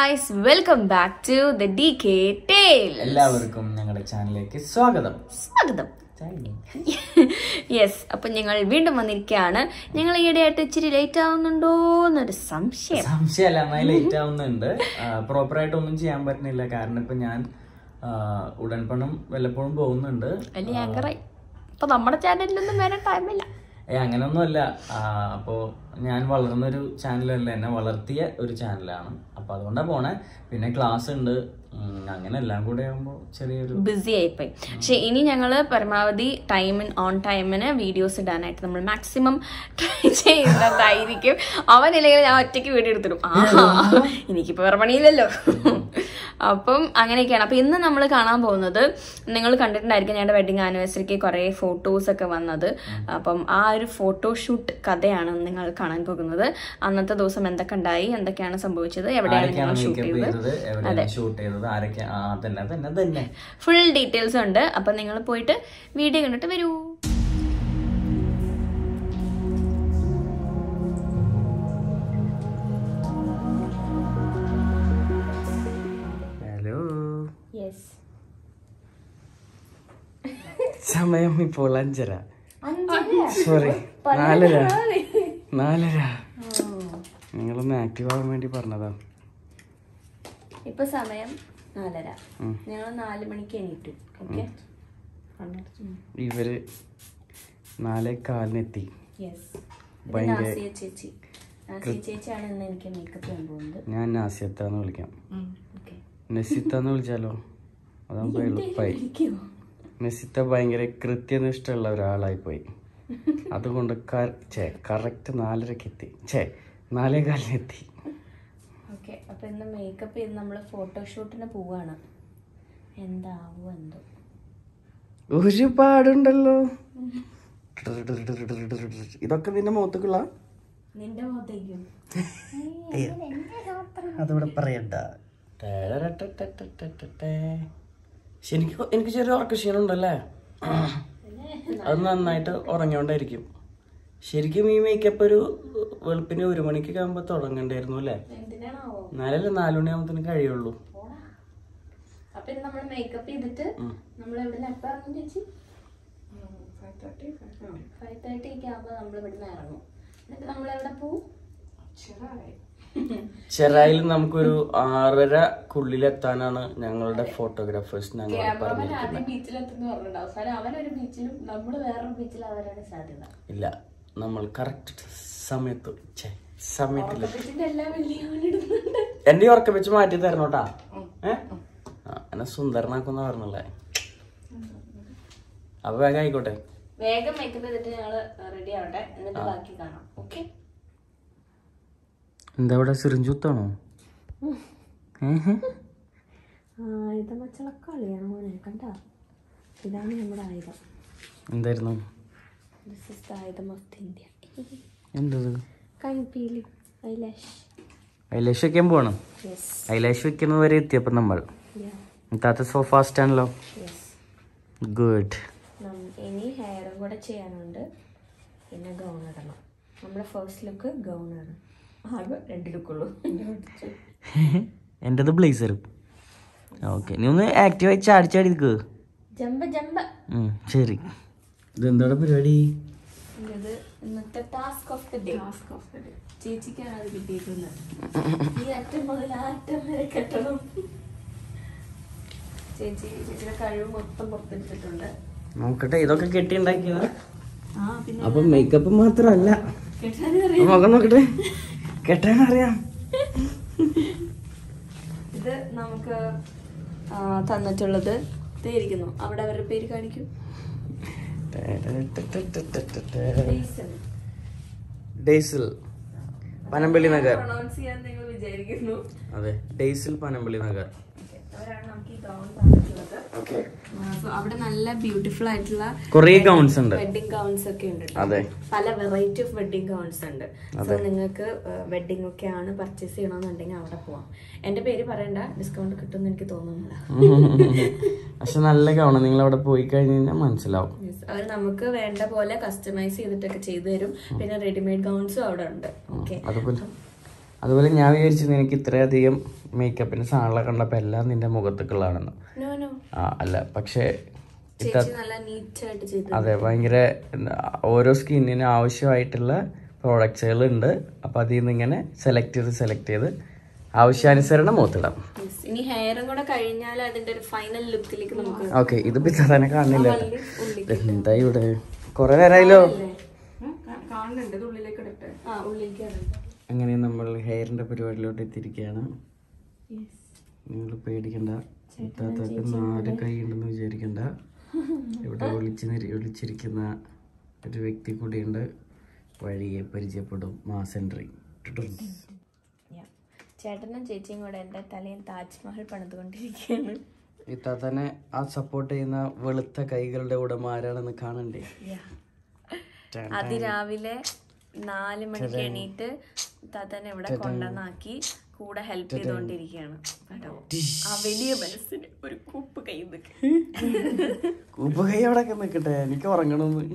Guys welcome back to the D K tale എല്ലാവർക്കും ഞങ്ങളുടെ ചാനലിലേക്ക് സ്വാഗതം സ്വാഗതം യെസ് അപ്പൊ ഞങ്ങൾ വീണ്ടും വന്നിരിക്കുകയാണ് ഞങ്ങൾ ഈയിടെയായിട്ട് ഇച്ചിരി ലേറ്റ് ആവുന്നുണ്ടോ എന്നൊരു സംശയം സംശയമല്ല നന്നായി ലേറ്റ് ആവുന്നുണ്ട് പ്രോപ്പർ ആയിട്ട് ഒന്നും ചെയ്യാൻ പറ്റുന്നില്ല കാരണം ഇപ്പൊ ഞാൻ ആ, ഉടൻ പണം വല്ലപ്പോഴും പോകുന്നുണ്ട് വലിയ ആങ്കറായി അപ്പൊ നമ്മുടെ ചാനലിലൊന്നും വരാൻ ടൈമില്ല ഏ അങ്ങനൊന്നുമല്ല ആ, അപ്പോ ഞാൻ വളർന്നൊരു ചാനലല്ല എന്നെ വളർത്തിയ ഒരു ചാനലാണ് അപ്പൊ അതുകൊണ്ടാ പോണേ പിന്നെ ക്ലാസ് ഉണ്ട് ഉം, അങ്ങനെ എല്ലാം കൂടെ ആകുമ്പോ ചെറിയൊരു ബിസി ആയിപ്പോയി പക്ഷെ ഇനി ഞങ്ങൾ പരമാവധി ടൈമിന് ഓൺ ടൈമിന് വീഡിയോസ് ഇടാനായിട്ട് നമ്മൾ മാക്സിമം ട്രൈ ചെയ്യുന്നതായിരിക്കും അവനില്ലെങ്കിൽ ഞാൻ ഒറ്റയ്ക്ക് വീഡിയോ എടുത്തിടും ആഹാ എനിക്കിപ്പോ വേറെ പണിയില്ലല്ലോ അപ്പം അങ്ങനെയൊക്കെയാണ് അപ്പൊ ഇന്ന് നമ്മൾ കാണാൻ പോകുന്നത് നിങ്ങൾ കണ്ടിട്ടുണ്ടായിരിക്കും ഞങ്ങളുടെ വെഡിങ് ആനിവേഴ്സറിക്ക് കുറെ ഫോട്ടോസ് ഒക്കെ വന്നത് അപ്പം ആ ഒരു ഫോട്ടോഷൂട്ട് കഥയാണ് നിങ്ങൾ കാണാൻ പോകുന്നത് അന്നത്തെ ദിവസം എന്തൊക്കെ ഉണ്ടായി എന്തൊക്കെയാണ് സംഭവിച്ചത് എവിടെയാണ് ആരൊക്കെയാണ് ഞങ്ങൾ ഷൂട്ട് മേക്കപ്പ് ചെയ്തത് ചെയ്തത് എവിടെയാണ് ഷൂട്ട് ചെയ്തത് ആരൊക്കെ ആ തന്നെ തന്നെ തന്നെ ഫുൾ ഡീറ്റെയിൽസ് ഉണ്ട് അപ്പം നിങ്ങൾ പോയിട്ട് വീഡിയോ കണ്ടിട്ട് വരൂ ഹലോ യെസ് സമയം ഇപ്പോൾ അഞ്ചര സോറി നാലര നാലര നിങ്ങളൊന്ന് ആക്റ്റീവ് ആവാൻ വേണ്ടി പറഞ്ഞതാ ഇപ്പൊ സമയം നാലര ഉം. ഞങ്ങൾ നാല് മണിക്ക് എണീറ്റു ഓക്കെ ഇവര് നാലേ കാലിനെത്തി യെസ് ഭയങ്കര- നാസിയ ചേച്ചി നാസിയ ചേച്ചിയാണ് ഇന്ന് എനിക്ക് മേക്കപ്പ് ചെയ്യാൻ പോകുന്നത് ഞാൻ നാസിയത്താന്ന് വിളിക്കാം ഓക്കെ നെസിത്താന്ന് വിളിച്ചാലോ അതാകുമ്പോ എളുപ്പമായി നെസിത്ത ഭയങ്കര കൃത്യനിഷ്ഠമുള്ള ഒരാളായി പോയി അതുകൊണ്ട് കറക്റ്റ് നാലരക്ക് എത്തി ഛേ നാലേ കാലിനെത്തി ഓക്കെ അപ്പൊ ഇന്ന് മേക്കപ്പ് ചെയ്ത് നമ്മൾ ഫോട്ടോഷൂട്ടിന് പോവാണ് എന്താവോ എന്തോ ഒരുപാടുണ്ടല്ലോ ഇതൊക്കെ നിന്റെ മുഖത്തേക്കുള്ള നിന്റെ മുഖത്തേക്കും അതിവിടെ പറയണ്ട എനിക്ക് എനിക്ക് ചെറിയ ഉറക്കക്ഷീണം ഉണ്ടല്ലേ അത് നന്നായിട്ട് ഉറങ്ങിയോണ്ടായിരിക്കും ശരിക്കും ഈ മേക്കപ്പ് ഒരു വെളുപ്പിന് ഒരു മണിക്കൊക്കെ ആകുമ്പോ തുടങ്ങണ്ടായിരുന്നു അല്ലേ എന്തിനാണാവോ എന്നാലല്ലേ നാലുമണി കഴിയുള്ളൂ അപ്പൊ ഇന്ന് നമ്മൾ മേക്കപ്പ് ചെയ്തിട്ട് നമ്മൾ എവിടെ എപ്പോ ഇറങ്ങും ചേച്ചി ഫൈവ് തേർട്ടി ഒക്കെ ആകുമ്പോ നമ്മൾ ഇവിടുന്ന് ഇറങ്ങും എന്നിട്ട് നമ്മൾ എവിടെ പോവും ചെറായിൽ നമുക്കൊരു ആറരക്കുള്ളിലെത്താനാണ് ഞങ്ങളുടെ ഫോട്ടോഗ്രാഫേഴ്സ് ഞങ്ങൾ ക്യാമറമാൻ പറഞ്ഞിരിക്കുന്നത് ആദ്യം ബീച്ചിലെത്തുന്ന പറഞ്ഞിട്ടുണ്ട് അവസാനം അവനൊരു ബീച്ചിലും നമ്മൾ വേറൊരു ബീച്ചിലും അവരാണ് സാധ്യത ഇല്ല നമ്മൾ കറക്റ്റ് സമയത്ത് ഛെ, സമയത്തില്ല ഇതിന്റെ എല്ലാം വലിയ അവനിടുന്നുണ്ട് എന്റെ ഈ ഉറക്കം വെച്ച് മാറ്റി തരണോട്ടാ ഏ ആ, എന്നെ സുന്ദരനാക്കുന്ന പറഞ്ഞല്ലേ അപ്പൊ വേഗം ആയിക്കോട്ടെ വേഗം മേക്കപ്പ് ചെയ്തിട്ട് ഞങ്ങള് റെഡി ആവട്ടെ എന്നിട്ട് ബാക്കി കാണാം ഓക്കെ എന്താ ഇവിടെ സിറിഞ്ചുത്താണോ ആയുധ മച്ചളക്കളിയാണ് മോനെ കണ്ട ഇതാണ് നമ്മുടെ ആയുധം എന്തായിരുന്നു ദിസ് ഇസ് ദ ആയുധം ഓഫ് ദ ഇന്ത്യ എന്തത് കൺപീലി ഐലാഷ് ഐലാഷ് വെക്കാൻ പോവാണ് യെസ് ഐലാഷ് വെക്കുന്നത് വരെ എത്തിയപ്പോ നമ്മൾ താത്ത സോ ഫാസ്റ്റ് ആണല്ലോ യെസ് ഗുഡ് ഇനി ഹെയറും കൂടെ ചെയ്യാനുണ്ട് പിന്നെ ഗൗൺ ഇടണം നമ്മുടെ ഫസ്റ്റ് ലുക്ക് ഗൗൺ ആണ് ആകെ രണ്ട് ലുക്കുള്ളൂ എൻ്റെത് ബ്ലേസറും ഓക്കെ നീ ഒന്ന് ആക്റ്റീവായി ചാടി ചാടി നിൽക്ക് ജമ്പ ജമ്പ ശരി ഇതെന്താണ് പരിപാടി ഇത് ഇന്നത്തെ task of the day task of the day ചേച്ചിക്കാണ് അത് കിട്ടിയിരിക്കുന്നത് ഈ അറ്റം മുതൽ ആ അറ്റം വരെ കെട്ടണം ചേച്ചി ചേച്ചിയുടെ കഴിവ് മൊത്തം പുറത്തെടുത്തിട്ടുണ്ട് നോക്കട്ടെ ഇതൊക്കെ കെട്ടിണ്ടാക്കിയതാ ആ പിന്നെ അപ്പൊ മേക്കപ്പ് മാത്രല്ല കെട്ടാനറിയാം മുഖം നോക്കട്ടെ കെട്ടാനറിയാം ഇത് നമുക്ക് ആ, തന്നിട്ടുള്ളത് ഇതായിരിക്കുന്നു അവിടെ അവരുടെ പേര് കാണിക്കൂ ബേസൽ. ഡേസിൽ പനമ്പള്ളി നഗർ പ്രൊണൗൺസ് ചെയ്യാൻ നിങ്ങൾ വിചാരിക്കുന്നു അതെ ഡേസിൽ പനമ്പള്ളി നഗർ അവരാണ് നമുക്ക് ഈ ഗൗൺ തന്നിട്ടുള്ളത് ആ, so അവിടെ നല്ല ബ്യൂട്ടിഫുൾ ആയിട്ടുള്ള കൊറേ ഗൗൺസ് ഉണ്ട് വെഡിങ് ഗൗൺസ് ഒക്കെ ഉണ്ട് ട്ടോ. അതെ പല വെറൈറ്റി ഓഫ് വെഡിങ് ഗൗൺസ് ഉണ്ട് സോ നിങ്ങൾക്ക് വെഡിങ് ഒക്കെ ആണ് പർച്ചേസ് ചെയ്യണമെന്നുണ്ടെങ്കിൽ അവിടെ പോവാം എന്റെ പേര് പറയണ്ട ഡിസ്കൗണ്ട് കിട്ടുമെന്ന് എനിക്ക് തോന്നുന്നില്ല പക്ഷെ നല്ല ഗൗണ് നിങ്ങൾ അവിടെ പോയി കഴിഞ്ഞ് കഴിഞ്ഞാൽ മനസ്സിലാവും അവർ നമുക്ക് വേണ്ട പോലെ കസ്റ്റമൈസ് ചെയ്തിട്ടൊക്കെ ചെയ്തു തരും പിന്നെ റെഡിമെയ്ഡ് ഗൗൺസും അവിടെ ഉണ്ട് ഓക്കെ അതുപോലെ അതുപോലെ ഞാൻ വിചാരിച്ചു നിനക്ക് ഇത്രയധികം മേക്കപ്പിന് സാധനങ്ങളെ കണ്ടപ്പോൾ എല്ലാം നിന്റെ മുഖത്തേക്കുള്ളതാണെന്ന് നോ നോ ആ അല്ല പക്ഷേ ഇത്ത ചേച്ചി നല്ല നീറ്റ് ആയിട്ട് ചെയ്തു അതെ ഭയങ്കര എന്താ, ഓരോ സ്കിന്നിന് ആവശ്യമായിട്ടുള്ള പ്രോഡക്ട്സുകൾ ഉണ്ട് അപ്പോൾ അതിൽ നിന്ന് ഇങ്ങനെ സെലക്ട് ചെയ്ത് സെലക്ട് ചെയ്ത് ആവശ്യാനുസരണം മുഖത്തിടാം Yes. ഇനി ഹെയറും കൂടെ കഴിഞ്ഞാൽ അതിന്റെ ഒരു ഫൈനൽ ലുക്കിലേക്ക് നമുക്ക് ഓക്കെ ഇത് പിത്ത തന്നെ കാണില്ല ഉള്ളി എന്താ ഇവിടെ കുറെ നേരമായല്ലോ കാണുന്നുണ്ട് ഇത് ഉള്ളിലേക്ക് ഇടട്ടെ ആ ഉള്ളിലേക്ക് ഇടട്ടെ അങ്ങനെ നമ്മൾ ഹെയറിന്റെ പരിപാടിയിലോട്ട് എത്തിയിരിക്കുകയാണ് നിങ്ങൾ പേടിക്കണ്ട ഇത്താത്തക്ക് നാല് കൈ ഉണ്ടെന്ന് വിചാരിക്കണ്ട ഇവിടെ വിളിച്ച് നിരി- വിളിച്ചിരിക്കുന്ന ഒരു വ്യക്തി കൂടിയുണ്ട് വഴിയെ പരിചയപ്പെടും മാസൻട്രി ചേട്ടനും ചേച്ചിയും കൂടെ എന്റെ തലയിൽ താജ്മഹൽ പണിതുകൊണ്ടിരിക്കുകയാണ് ഇത്താത്തനെ ആ സപ്പോർട്ട് ചെയ്യുന്ന വെളുത്ത കൈകളുടെ ഉടമ ആരാണെന്ന് കാണണ്ടേ അതിരാവിലെ നാല് മണിക്ക് എണീറ്റ് താത്തനെ ഇവിടെ കൊണ്ടുവന്നാക്കി കൂടെ ഹെൽപ്പ് ചെയ്തുകൊണ്ടിരിക്കുകയാണ് കേട്ടോ ആ വലിയ മനസ്സിന് ഒരു കൂപ്പ് കൈ ഉപ്പ് കൈ അവിടെ നിൽക്കട്ടെ എനിക്ക് ഉറങ്ങണമെന്ന്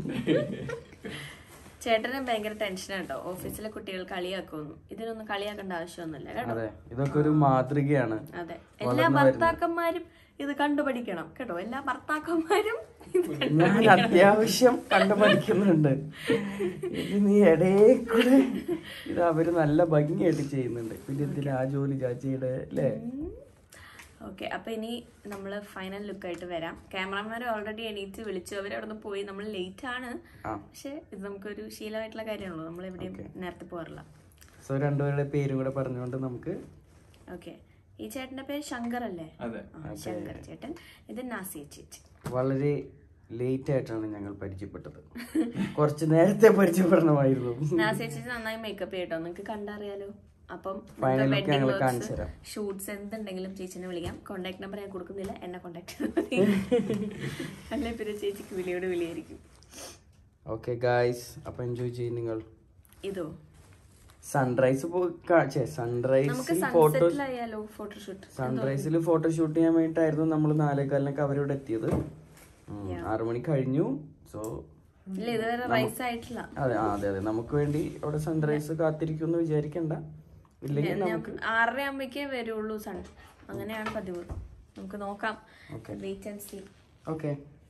ചേട്ടന് ഭയങ്കര ടെൻഷൻ കേട്ടോ ഓഫീസിലെ കുട്ടികൾ കളിയാക്കുന്നു ഇതിനൊന്നും കളിയാക്കേണ്ട ആവശ്യമൊന്നുമില്ല കേട്ടോ അതെ ഇതൊക്കെ ഒരു മാതൃകയാണ് അതെ എല്ലാ ഭർത്താക്കന്മാരും ഇത് കണ്ടുപഠിക്കണം കേട്ടോ എല്ലാ ഭർത്താക്കന്മാരും ഇത് ഞാൻ അത്യാവശ്യം കണ്ടു പഠിക്കുന്നുണ്ട് ഇത് നീ ഇടയെ കൂടെ ഇത് അവര് നല്ല ഭംഗിയായിട്ട് ചെയ്യുന്നുണ്ട് പിന്നെ എന്തിനാ ആ ജോലി ചാച്ചിയുടെ അല്ലേ ഓക്കെ അപ്പൊ ഇനി നമ്മൾ ഫൈനൽ ലുക്കായിട്ട് വരാം ക്യാമറമാർ ഓൾറെഡി എണീറ്റ് വിളിച്ചു അവർ അവിടെ നിന്ന് പോയി നമ്മൾ ലേറ്റ് ആണ് ആ പക്ഷെ ഇത് നമുക്കൊരു ശീലമായിട്ടുള്ള കാര്യമാണല്ലോ നമ്മൾ എവിടെയും നേരത്തെ പോകാറില്ല സോ രണ്ടുപേരുടെ പേരും കൂടെ പറഞ്ഞുകൊണ്ട് നമുക്ക് ഓക്കെ ഈ ചേട്ടന്റെ പേര് ശങ്കർ അല്ലേ അതെ ആ, ശങ്കർ ചേട്ടൻ ഇത് നാസിയ ചേച്ചി വളരെ ലേറ്റ് ആയിട്ടാണ് ഞങ്ങൾ പരിചയപ്പെട്ടത് കുറച്ച് നേരത്തെ പരിചയപ്പെടണമായിരുന്നു നാസിയ ചേച്ചി നന്നായി മേക്കപ്പ് ചെയ്യട്ടോ നിങ്ങൾക്ക് കണ്ടറിയാലോ അപ്പം Final look ഞങ്ങൾ കാണിച്ചു തരാം. ഷൂട്ട്സ് എന്തുണ്ടെങ്കിലും ചേച്ചിനെ വിളിക്കാം കോൺടാക്ട് നമ്പർ ഞാൻ കൊടുക്കുന്നില്ല എന്നെ കോൺടാക്ട് മതി അല്ലെ പിന്നെ ചേച്ചിക്ക് വിളിയോട് വിളിയായിരിക്കും ഓക്കെ ഗായ്സ് അപ്പൊ എൻജോയ് ചെയ്യും നിങ്ങൾ ഇതോ സൺറൈസ് സൺറൈസ് നമുക്ക് ഫോട്ടോ സൺസെറ്റിലായാലോ ഫോട്ടോഷൂട്ട് സൺറൈസിൽ ഫോട്ടോ ഷൂട്ട് ചെയ്യാൻ വേണ്ടിയിട്ടായിരുന്നു നമ്മൾ നാലേകാലിനൊക്കെ അവരിവിടെ എത്തിയത് ഉം, ആറ് മണി കഴിഞ്ഞു സോ ഇല്ല ഇതുവരെ റൈസ് ആയിട്ടില്ല അതെ ആ, അതെ അതെ നമുക്ക് വേണ്ടി അവിടെ സൺറൈസ് കാത്തിരിക്കുമെന്ന് വിചാരിക്കണ്ട ഇല്ലെങ്കിൽ ഞാൻ ആറര ആകുമ്പോഴേക്കേ വരുള്ളൂ സൺ അങ്ങനെയാണ് പതിവ് നമുക്ക് നോക്കാം വെയിറ്റ് ആൻഡ് സീ ഓക്കെ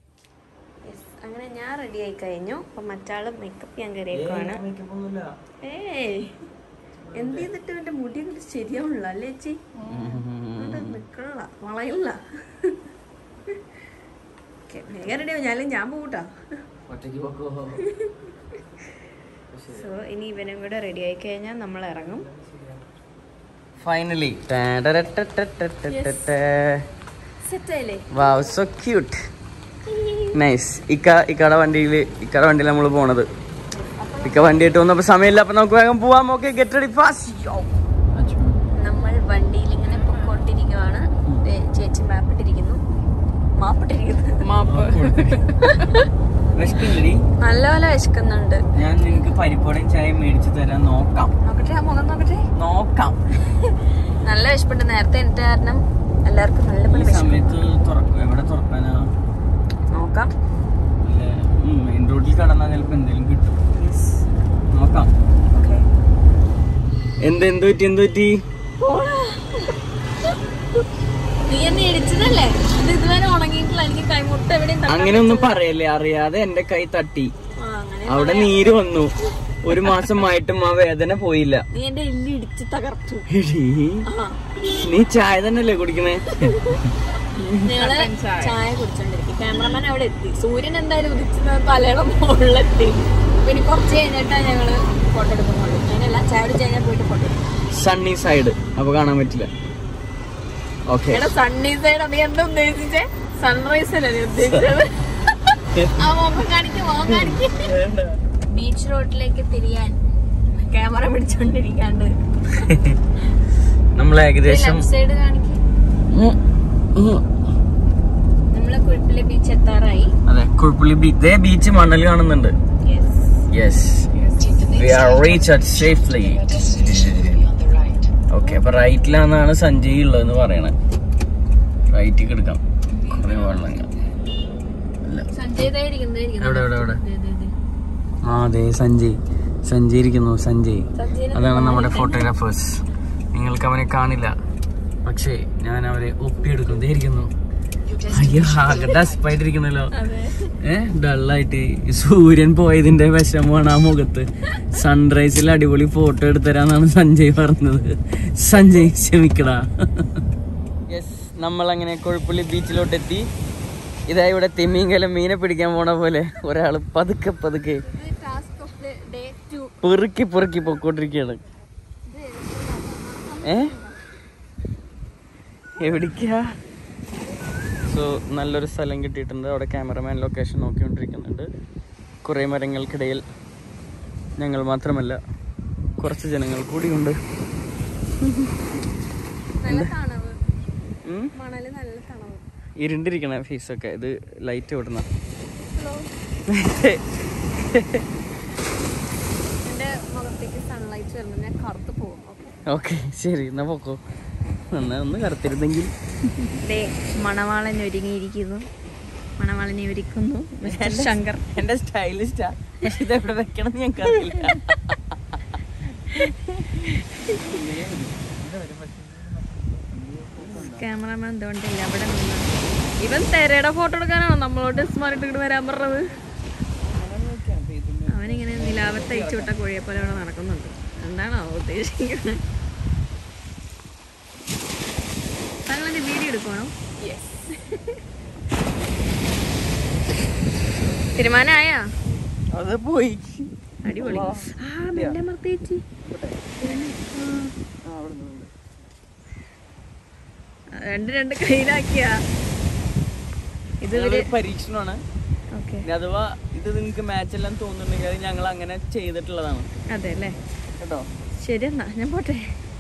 അങ്ങനെ ഞാൻ റെഡി ആയി കഴിഞ്ഞു അപ്പൊ മറ്റാള് മേക്കപ്പ് ചെയ്യാൻ കയറിയേക്കുവാണ് ഏയ് എന്ത് ചെയ്തിട്ട് എന്റെ മുടി അങ്ങോട്ട് ശരിയാവുള്ള അല്ലേ ചേച്ചി അങ്ങോട്ട് നിക്കണില്ല വളയില്ല ഓക്കെ വേഗം റെഡി ആവും ഞാനും ഞാൻ പോകൂട്ടാ സോ ഇനി ഇവനും കൂടെ റെഡി ആയി കഴിഞ്ഞാൽ നമ്മൾ ഇറങ്ങും ഫൈനലി സെറ്റായില്ലേ വാവ് സോ ക്യൂട്ട് നൈസ് ഇക്ക ഇക്കടെ വണ്ടിയിൽ ഇക്കടെ വണ്ടിയിൽ നമ്മൾ പോണത് ഇക്ക വണ്ടിയായിട്ട് വന്നപ്പോ സമയമില്ല അപ്പൊ നമുക്ക് വേഗം പോവാം ഓക്കെ ഗെറ്റ് റെഡി ഫാസ്റ്റ് നമ്മൾ വണ്ടിയിൽ ഇങ്ങനെ പൊക്കോണ്ടിരിക്കുവാണ് ദേ ചേച്ചി മാപ്പിട്ടിരിക്കുന്നു മാപ്പിട്ടിരിക്കുന്നു മാപ്പ് വിശക്കില്ലടി നല്ലപോലെ വിശക്കുന്നുണ്ട് ഞാൻ നിനക്ക് പരിപ്പോടയും ചായ മേടിച്ചു തരാൻ നോക്കാം നോക്കട്ടെ ആ മുഖം നോക്കട്ടെ നോക്കാം നല്ല വിശപ്പുണ്ട് നേരത്തെ എനിക്ക് കാരണം എല്ലാവർക്കും നല്ല ഈ പോലെ വിശക്കും സമയത്ത് തുറക്കും എവിടെ തുറക്കാനാ നോക്കാം മെയിൻ റോഡിൽ കടന്നാൽ ചിലപ്പോ എന്തെങ്കിലും കിട്ടും നോക്കാം ഓക്കെ എന്ത് എന്ത് പറ്റി എന്ത് പറ്റി നീ എന്നെ ഇടിച്ചതല്ലേ ഇത് ഇതുവരെ ഉണങ്ങിയിട്ടില്ല എനിക്ക് കൈമുട്ട എവിടെയും തട്ടാൻ അങ്ങനെ ഒന്നും പറയല്ലേ അറിയാതെ എന്റെ കൈ തട്ടി ആ, അങ്ങനെ അവിടെ നീര് വന്നു ഒരു മാസമായിട്ടും ആ വേദന പോയില്ല നീ എന്റെ എല്ലി ഇടിച്ച് തകർത്തു എടീ, ആ നീ ചായ തന്നെയല്ലേ കുടിക്കണേ ഞങ്ങള് ചായ കുടിച്ചോണ്ടിരിക്കും ക്യാമറമാൻ അവിടെ എത്തി സൂര്യൻ എന്തായാലും ഉദിച്ചത് തലയുടെ മുകളിലെത്തി അപ്പൊ ഇനി കുറച്ച് കഴിഞ്ഞിട്ടാ ഞങ്ങള് ഫോട്ടോ എടുക്കുന്നുള്ളൂ അതിനല്ല ചായ കുടിച്ച് കഴിഞ്ഞാൽ പോയിട്ട് ഫോട്ടോ എടുക്കും സണ്ണി സൈഡ് അപ്പൊ കാണാൻ പറ്റില്ല ഓക്കെ എടാ സണ്ണി സൈഡ് നീ എന്താ ഉദ്ദേശിച്ചേ സൺറൈസ് അല്ലേ നീ ഉദ്ദേശിച്ചത് ആ മുഖം കാണിക്കും മുഖം കാണിക്കും ബീച്ച് റോഡിലേക്ക് തിരിയാൻ ക്യാമറ പിടിച്ചോണ്ടിരിക്കാണ്ട് നമ്മൾ ഏകദേശം ലെഫ്റ്റ് സൈഡ് കാണിക്കും ഉം, ഉം. നമ്മളെ കുഴപ്പിലെ ബീച്ച് എത്താറായി അതെ കുഴപ്പമില്ല ഇതേ ബീച്ച് മണൽ കാണുന്നുണ്ട് yes we are reach at safely okay അപ്പൊ റൈറ്റിലാണെന്നാണ് സഞ്ജയ് ഉള്ളതെന്ന് പറയണേ റൈറ്റിക്ക് എടുക്കാം കുറെ വെള്ളം അല്ല സഞ്ജയ് എവിടെ എവിടെ എവിടെ ആ അതെ സഞ്ജയ് സഞ്ജയ് ഇരിക്കുന്നു സഞ്ജയ് അതാണ് നമ്മുടെ ഫോട്ടോഗ്രാഫേഴ്സ് നിങ്ങൾക്ക് അവനെ കാണില്ല പക്ഷേ ഞാൻ അവരെ ഒപ്പിയെടുക്കും ദേ ഇരിക്കുന്നു അയ്യോ ആകെ ഡസ്പായിട്ടിരിക്കണല്ലോ ഏ ഡള്ളായിട്ട് സൂര്യൻ പോയതിന്റെ വിഷമമാണ് ആ മുഖത്ത് സൺറൈസിൽ അടിപൊളി ഫോട്ടോ എടുത്തരാന്നാണ് സഞ്ജയ് പറഞ്ഞത് സഞ്ജയ് ക്ഷമിക്കടാ യെസ് നമ്മൾ അങ്ങനെ കൊഴുപ്പള്ളി ബീച്ചിലോട്ട് എത്തി ഇതാ ഇവിടെ തിമ്മീങ്കലം മീനെ പിടിക്കാൻ പോണ പോലെ ഒരാള് പതുക്കെ പതുക്കെ പെറുക്കി പെറുക്കി പൊക്കോണ്ടിരിക്കുകയാണ് ഏ എവിടേക്കാ സോ നല്ലൊരു സ്ഥലം കിട്ടിയിട്ടുണ്ട് അവിടെ ക്യാമറമാൻ ലൊക്കേഷൻ നോക്കിക്കൊണ്ടിരിക്കുന്നുണ്ട് കുറേ മരങ്ങൾക്കിടയിൽ ഞങ്ങൾ മാത്രമല്ല കുറച്ച് ജനങ്ങൾ കൂടിയുണ്ട് ഉം? ഇരുണ്ടിരിക്കണ ഫീസൊക്കെ ഇത് ലൈറ്റ് വിടുന്ന എന്റെ മുഖത്തേക്ക് സൺലൈറ്റ് വരുമ്പോൾ ഞാൻ കറുത്ത് പോകും ഓക്കെ ശരി എന്നാ പോക്കോ എന്നാ ഒന്ന് കറുത്തിരുന്നെങ്കിൽ ദേ മണവാളൻ ഒരുങ്ങിയിരിക്കുന്നു മണവാളനെ ഒരുക്കുന്നു മിസ്റ്റർ ശങ്കർ എന്റെ സ്റ്റൈലിസ്റ്റാ പക്ഷെ ഇതെവിടെ വെക്കണം എന്ന് ഞങ്ങൾക്ക് അറിയില്ല ക്യാമറമാൻ എന്തുകൊണ്ടില്ല അവിടെ നിന്ന് ഇവൻ തെരയുടെ ഫോട്ടോ എടുക്കാനാണോ നമ്മളോട് സ്മാർട്ട് ഇങ്ങോട്ട് വരാൻ പറഞ്ഞത് അവനിങ്ങനെ നിലാവത്ത് അയച്ചു വിട്ട കോഴിയെ പോലെ അവിടെ നടക്കുന്നുണ്ട് എന്താണോ ഉദ്ദേശിക്കുന്നത് താങ്കളെന്റെ വീഡിയോ എടുക്കണോ തീരുമാനമായാ അത് പോയി അടിപൊളി ആ മെല്ലെ മർത്തേച്ചി രണ്ട് രണ്ട് കയ്യിലാക്കിയാ ഇത് ഇവര് ഇതൊരു പരീക്ഷണമാണ് ഓക്കെ ഇനി അഥവാ ഇത് നിങ്ങൾക്ക് മാച്ച് എല്ലാം തോന്നുന്നുണ്ടെങ്കിൽ അത് ഞങ്ങൾ അങ്ങനെ ചെയ്തിട്ടുള്ളതാണ് അതെ അല്ലേ കേട്ടോ ശരി എന്നാ ഞാൻ പോട്ടെ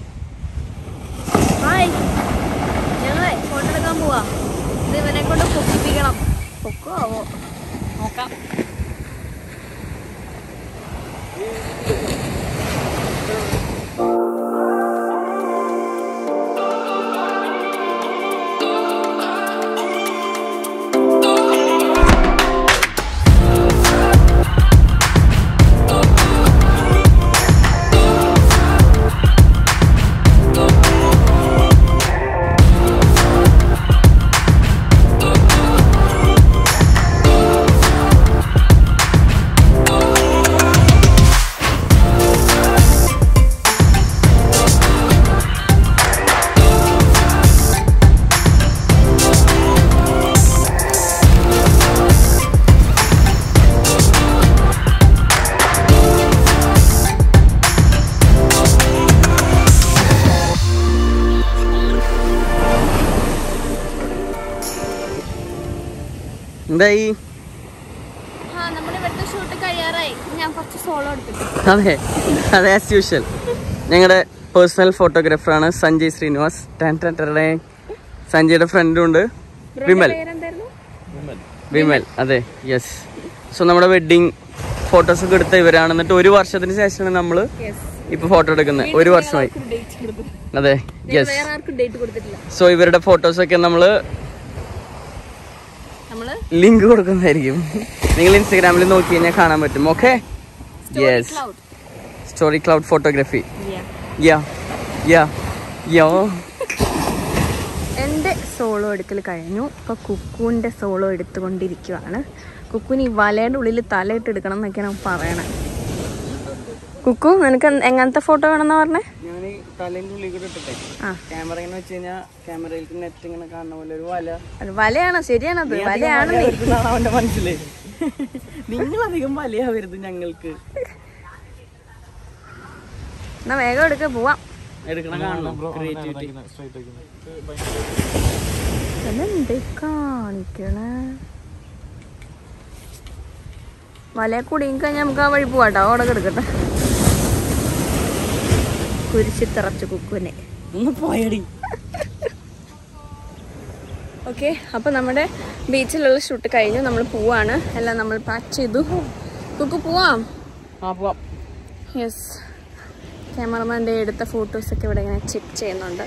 ഹായ് ഞങ്ങളെ ഫോട്ടോ എടുക്കാൻ പോവാ ഇത് ഇവനെ കൊണ്ട് പൊക്കിപ്പിക്കണം പൊക്കോ ആവോ നോക്കാം എന്തായി ആ നമ്മുടെ ഇവിടുത്തെ ഷൂട്ട് കഴിയാറായി ഞാൻ കുറച്ച് സോളോ എടുത്തിട്ട് അതെ അതെ ആസ് യൂഷ്വൽ ഞങ്ങളുടെ പേഴ്സണൽ ഫോട്ടോഗ്രാഫറാണ് സഞ്ജയ് ശ്രീനിവാസ് ടാൻ ടാൻ ടടടേ. സഞ്ജയുടെ ഫ്രണ്ടും ഉണ്ട് വിമൽ പേരെന്തായിരുന്നു വിമൽ അതെ യെസ് സോ നമ്മുടെ വെഡിങ് ഫോട്ടോസ് ഒക്കെ എടുത്ത ഇവരാണ് എന്നിട്ട് ഒരു വർഷത്തിന് ശേഷമാണ് നമ്മൾ യെസ് ഇപ്പൊ ഫോട്ടോ എടുക്കുന്നത് ഒരു വർഷമായി ഡേറ്റ് കൊടുത്തു അതെ യെസ് വേറെ ആർക്കും ഡേറ്റ് കൊടുത്തിട്ടില്ല സോ ഇവരുടെ ഫോട്ടോസ് ഒക്കെ നമ്മൾ നമ്മള് ലിങ്ക് കൊടുക്കുന്നതായിരിക്കും നിങ്ങൾ ഇൻസ്റ്റാഗ്രാമിൽ നോക്കി കഴിഞ്ഞാൽ കാണാൻ പറ്റും okay yes cloud story cloud photography yeah yeah yo എൻ്റെ സോളോ എടുക്കൽ കഴിഞ്ഞു ഇപ്പോൾ കുക്കുവിൻ്റെ സോളോ എടുത്തുകൊണ്ടിരിക്കുവാണ് കുക്കുവിന് ഈ വലയുടെ ഉള്ളിൽ തലയിട്ട് എടുക്കണം എന്നൊക്കെയാണ് അവൻ പറയണേ കുക്കു നിനക്ക് എന്ത്- എങ്ങനത്തെ ഫോട്ടോ വേണമെന്നാ പറഞ്ഞേ ഞാൻ തലേൻ്റെ ഉള്ളിൽ കൂടെ ഇട്ടിട്ടെ ആ ക്യാമറ ഇങ്ങനെ വെച്ച് കഴിഞ്ഞാൽ ക്യാമറയിൽ നെറ്റ് ഇങ്ങനെ കാണുന്ന പോലെ ഒരു വല അത് വലയാണോ ശരിയാണത് വലയാണ് നീ വരുന്നതാണ് അവന്റെ മനസ്സില് നിങ്ങൾ അധികം വലയാവരുത് ഞങ്ങൾക്ക് എന്നാ വേഗം എടുക്ക പോവാം എടുക്കണം കാണണം ക്രിയേറ്റിവിറ്റി എന്ത് കാണിക്കണേ വലയെ കുടുങ്ങി കഴിഞ്ഞാൽ നമുക്ക് ആ വഴി പോവാട്ടോ അവിടെ കിടക്കട്ടെ കുരിശിത്തിറച്ചു കുക്കുവിനെ ഒന്ന് പോയടി ഓക്കെ അപ്പോൾ നമ്മുടെ ബീച്ചിലുള്ള ഷൂട്ട് കഴിഞ്ഞു നമ്മൾ പോവാണ് എല്ലാം നമ്മൾ പാക്ക് ചെയ്തു കുക്കു പോവാം ആ പോവാം യെസ് ക്യാമറമാൻ്റെ എടുത്ത ഫോട്ടോസൊക്കെ ഇവിടെ ഇങ്ങനെ ചെക്ക് ചെയ്യുന്നുണ്ട്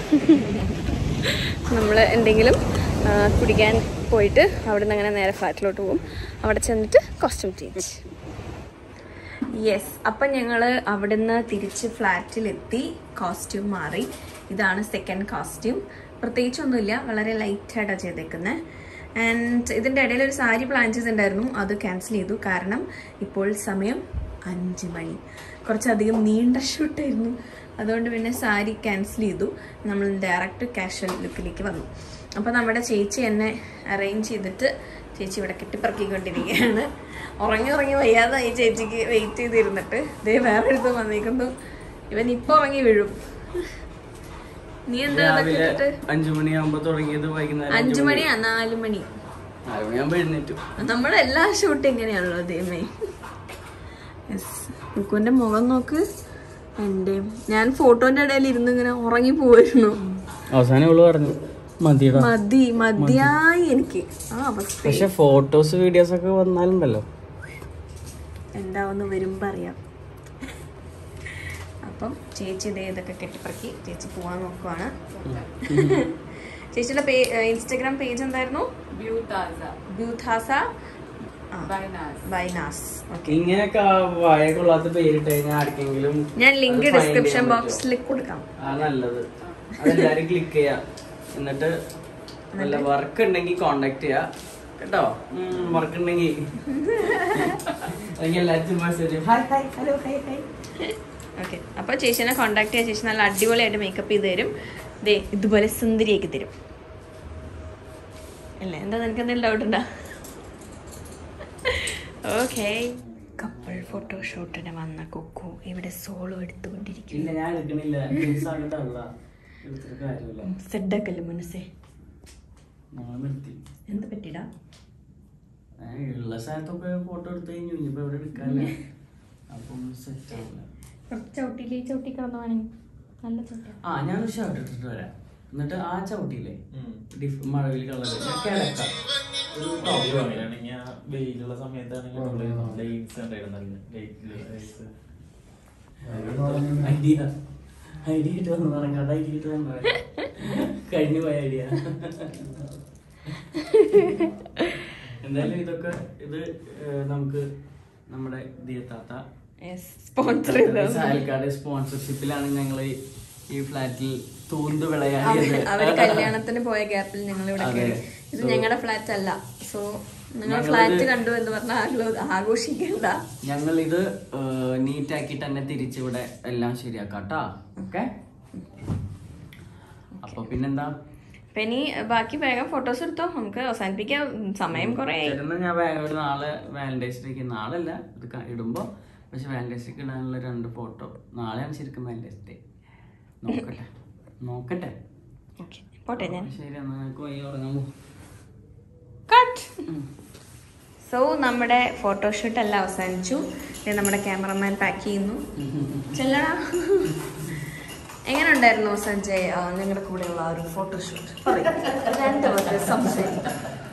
നമ്മൾ എന്തെങ്കിലും ആ, കുടിക്കാൻ പോയിട്ട് അവിടെ നിന്ന് അങ്ങനെ നേരെ ഫ്ലാറ്റിലോട്ട് പോകും അവിടെ ചെന്നിട്ട് കോസ്റ്റ്യൂം ചേഞ്ച് യെസ് അപ്പൊ ഞങ്ങള് അവിടുന്ന് തിരിച്ച് ഫ്ലാറ്റിലെത്തി കോസ്റ്റ്യൂം മാറി ഇതാണ് സെക്കൻഡ് കോസ്റ്റ്യൂം പ്രത്യേകിച്ചൊന്നുമില്ല വളരെ ലൈറ്റായിട്ടാണ് ചെയ്തേക്കുന്നത് ആൻഡ് ഇതിൻ്റെ ഇടയിൽ ഒരു സാരി പ്ലാൻ ചെയ്തിട്ടുണ്ടായിരുന്നു അത് ക്യാൻസൽ ചെയ്തു കാരണം ഇപ്പോൾ സമയം അഞ്ച് മണി കുറച്ചധികം നീണ്ട ഷൂട്ടായിരുന്നു അതുകൊണ്ട് പിന്നെ സാരി ക്യാൻസൽ ചെയ്തു നമ്മൾ ഡയറക്റ്റ് കാഷ്വൽ ലുക്കിലേക്ക് വന്നു അപ്പോൾ നമ്മുടെ ചേച്ചി എന്നെ അറേഞ്ച് ചെയ്തിട്ട് ചേച്ചി ഇവിടെ കെട്ടിപ്പറക്കിക്കൊണ്ടിരിക്കുകയാണ് ഉറങ്ങി ഉറങ്ങി വയ്യാതായി ചേച്ചിക്ക് വെയിറ്റ് ചെയ്തിരുന്നിട്ട് ദേ വേറെ എടുത്ത് വന്നിരിക്കുന്നു ഇവൻ ഇപ്പൊ ഉറങ്ങി വീഴും നീ എന്താ അതൊക്കെ രാവിലെ ഇട്ടിട്ട് അഞ്ചു മണിയാകുമ്പോ തുടങ്ങിയത് വൈകുന്നേരം അഞ്ചു മണിയാ നാലു മണി നാല് മണിയാകുമ്പോ എഴുന്നേറ്റു നമ്മുടെ എല്ലാ ഷൂട്ട് ഇങ്ങനെയാണല്ലോ ദൈവമേ യെസ് മുക്കുവിന്റെ മുഖം നോക്ക് എൻ്റെ ഞാൻ ഫോട്ടോന്റെ ഇടയിൽ ഇരുന്ന് ഇങ്ങനെ ഉറങ്ങി പോയിരുന്നു അവസാനം ഇവള് പറഞ്ഞു മതിയടാ മതി മതിയായി എനിക്ക് ആ അവസ്ഥ പക്ഷെ ഫോട്ടോസ് വീഡിയോസ് ഒക്കെ വന്നാലുണ്ടല്ലോ എന്താവെന്ന് വരുമ്പോ അറിയാം അപ്പം ചേച്ചി ഇതേ ഇതൊക്കെ കെട്ടിപ്പറക്കി ചേച്ചി പോവാൻ നോക്കുവാണ് ചേച്ചിയുടെ പേ ഇൻസ്റ്റഗ്രാം പേജ് എന്തായിരുന്നു ബ്യൂഥാസ ബൈനാസ് ഓക്കെ ഇങ്ങനെയൊക്കെ വായ കൊള്ളാത്ത പേരിട്ട് കഴിഞ്ഞാൽ ആർക്കെങ്കിലും ഞാൻ ലിങ്ക് അത് find ഡിസ്ക്രിപ്ഷൻ ചെയ്യാൻ ബോക്സിൽ കൊടുക്കാം ആ നല്ലത് അതെല്ലാരും ക്ലിക്ക് ചെയ്യാ എന്നിട്ട് വല്ല വർക്ക് ഉണ്ടെങ്കിൽ കോണ്ടാക്ട് ചെയ്യാ കേട്ടോ വർക്ക് ഉണ്ടെങ്കിൽ അല്ലെങ്കിൽ എല്ലാവർക്കും message hi hi hello hi hi okay അപ്പോൾ ചേച്ചിനെ കോൺടാക്ട് ചെയ്യാൻ ചേച്ചി നല്ല അടിപൊളിയായിട്ട് മേക്കപ്പ് ചെയ്ത് തരും ദേ ഇതുപോലെ സുന്ദരിയാക്കി തരും അല്ലേ എന്താ നിനക്ക് എന്തെങ്കിലും ഡൗട്ട് ഉണ്ടോ ഓക്കെ കപ്പിൾ ഫോട്ടോഷൂട്ടിന് വന്ന കുക്കു ഇവിടെ സോളോ എടുത്തുകൊണ്ടിരിക്കുന്നു ഇല്ല ഞാൻ എടുക്കണില്ല ഡ്രിങ്ക്സ് ആകട്ടല്ല എടുത്തിട്ട് കാര്യമില്ല സെഡാക്കല്ലേ മനസ്സേ നമ്മൾ നിർത്തി എന്ത് പറ്റിടാ ഞാൻ ഉള്ള സ്ഥലത്തൊക്കെ ഫോട്ടോ എടുത്തു കഴിഞ്ഞു ഇനിയിപ്പോ എവിടെ എടുക്കാനില്ല അപ്പം സെറ്റ് ആവില്ല കുറച്ച് ചവിട്ടിയില്ലേ ചവിട്ടി കിടന്നു വേണമെങ്കിൽ നല്ല ചവിട്ടി ആ ഞാൻ ഷർട്ട് ഇട്ടിട്ട് വരാം എന്നിട്ട് ആ ചവിട്ടിയില്ലേ ഡിഫ് മഴവിൽ കളർ കിടക്കാം ഒരു ടോപ്പ് അങ്ങനെയാണെങ്കിൽ ആ വെയിലുള്ള സമയത്താണെങ്കിൽ നമ്മള് ലൈറ്റ്സ് ഉണ്ടായിരുന്നല്ലേ ലൈറ്റ് ഐഡിയ ഐഡിയ ഇട്ട് വന്നു നടക്കാത്ത ഐഡിയ ഇട്ട് വന്നു കഴിഞ്ഞു പോയ ഐഡിയ എന്തായാലും ഇതൊക്കെ ഇത് ഏഹ്, നമുക്ക് നമ്മുടെ ദിയത്താത്ത സ്പോൺസർ സാൽക്കാട് സ്പോൺസർഷിപ്പിലാണ് ഞങ്ങൾ ഈ ഫ്ലാറ്റിൽ തൂന്ത് വിളയാടിയത് അവര് കല്യാണത്തിന് പോയ ഗ്യാപ്പിൽ ഞങ്ങൾ ഇവിടെ അതെ. കയറി ഇത് So- ഞങ്ങളുടെ ഫ്ലാറ്റ് അല്ല സോ നിങ്ങൾ ഞങ്ങളിത് ഫ്ലാറ്റ് കണ്ടു എന്ന് പറഞ്ഞാൽ ആരും ആഘോഷിക്കണ്ട ഞങ്ങൾ ഇത് നീറ്റ് ആക്കിയിട്ട് തന്നെ തിരിച്ചിവിടെ എല്ലാം ശരിയാക്കാം കേട്ടാ ഓക്കെ അപ്പൊ പിന്നെന്താ അപ്പൊ ഇനി ബാക്കി വേഗം ഫോട്ടോസ് എടുത്തോ നമുക്ക് അവസാനിപ്പിക്കാം ഉം, സമയം കുറെ ചേട്ടന് ഞാൻ വേ- ഒരു നാളെ വാലന്റൈൻസ് ഡേക്ക് നാളല്ല ഇത് ക- ഇടുമ്പോ പക്ഷെ വാലന്റൈൻസ് ഡേക്ക് ഇടാനുള്ള രണ്ട് ഫോട്ടോ നാളെയാണ് ശരിക്കും വാലന്റൈൻസ് ഡേ നോക്കട്ടെ നോക്കട്ടെ ഓക്കെ പോട്ടെ ഞാൻ ശരി എന്നാ നമുക്ക് വൈകി ഉറങ്ങാൻ പോകും കട്ട് സോ നമ്മുടെ ഫോട്ടോഷൂട്ട് എല്ലാം അവസാനിച്ചു ദേ നമ്മുടെ ക്യാമറമാൻ പാക്ക് ചെയ്യുന്നു ചെല്ലടാ എങ്ങനെ ഉണ്ടായിരുന്നു സഞ്ജയ് ആ, ഞങ്ങളുടെ കൂടെയുള്ള ആ ഒരു ഫോട്ടോഷൂട്ട് രണ്ട് പേർക്ക് സംസാരിക്കും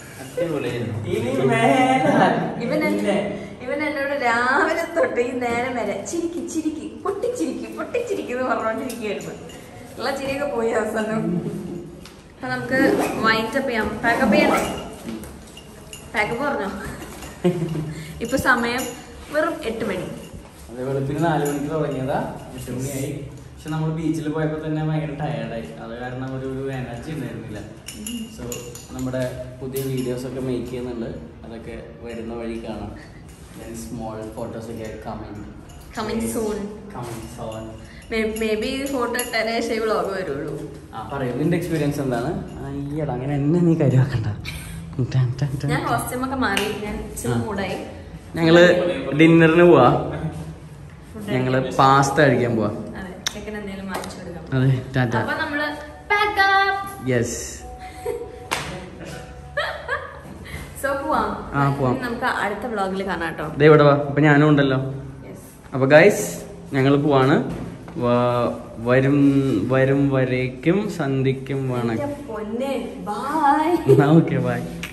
ഇവൻ എന്നെ- ഇവൻ എന്നോട് രാവിലെ തൊട്ട് ഈ നേരം വരെ ചിരിക്കി ചിരിക്കി പൊട്ടിച്ചിരിക്കി പൊട്ടിച്ചിരിക്കി എന്ന് പറഞ്ഞോണ്ടിരിക്കുകയായിരുന്നു ഉള്ള ചിരിയൊക്കെ പോയി അവസാനം അപ്പൊ നമുക്ക് വൈൻഡപ്പ് ചെയ്യാം പാക്കപ്പ് ചെയ്യണ്ടേ പാക്കപ്പ് പറഞ്ഞോ ഇപ്പൊ സമയം വെറും എട്ട് മണി അതെ വെളുപ്പിന് നാല് മണിക്ക് തുടങ്ങിയതാ എട്ട് മണിയായി പക്ഷെ നമ്മൾ ബീച്ചിൽ പോയപ്പോൾ തന്നെ ഭയങ്കര ടയർഡായി അത് കാരണം ഒരു ഒരു എനർജി ഉണ്ടായിരുന്നില്ല സോ നമ്മുടെ പുതിയ വീഡിയോസ് ഒക്കെ മേക്ക് ചെയ്യുന്നുണ്ട് അതൊക്കെ വരുന്ന വഴി കാണാം സ്മോൾ ഫോട്ടോസ് ഒക്കെ coming coming soon coming soon maybe photo ഇട്ടതിന് ശേഷം വ്ളോഗ് വരുള്ളൂ ആ പറയൂ നിന്റെ എക്സ്പീരിയൻസ് എന്താണ് അയ്യടാ അങ്ങനെ എന്നെ നീ കാര്യമാക്കണ്ട ടൻ, ടൻ, ടൻ. ഞാൻ കോസ്റ്റ്യൂമൊക്കെ മാറി ഞാൻ ഇച്ചിരി ആ. മൂടായി ഞങ്ങള് ഡിന്നറിന് പോവാ ഞങ്ങള് പാസ്ത കഴിക്കാൻ പോവാ അതെ ചെക്കൻ എന്തെങ്കിലും വാങ്ങിച്ചു കൊടുക്കാം അതെ ടാറ്റ അപ്പൊ നമ്മള് പാക്കപ്പ് യെസ് സോ പോവാം ആ, പോവാം. ഇനി നമുക്ക് അടുത്ത വ്ളോഗിൽ കാണാം കേട്ടോ ദേ ഇവിടെ വാ അപ്പൊ ഞാനും ഉണ്ടല്ലോ യെസ് അപ്പൊ ഗൈസ് ഞങ്ങൾ പോവാണ് വ- വരും വരും വരേക്കും സന്ധിക്കും വണക്കം പൊന്നെ ബൈ ഓക്കെ ബൈ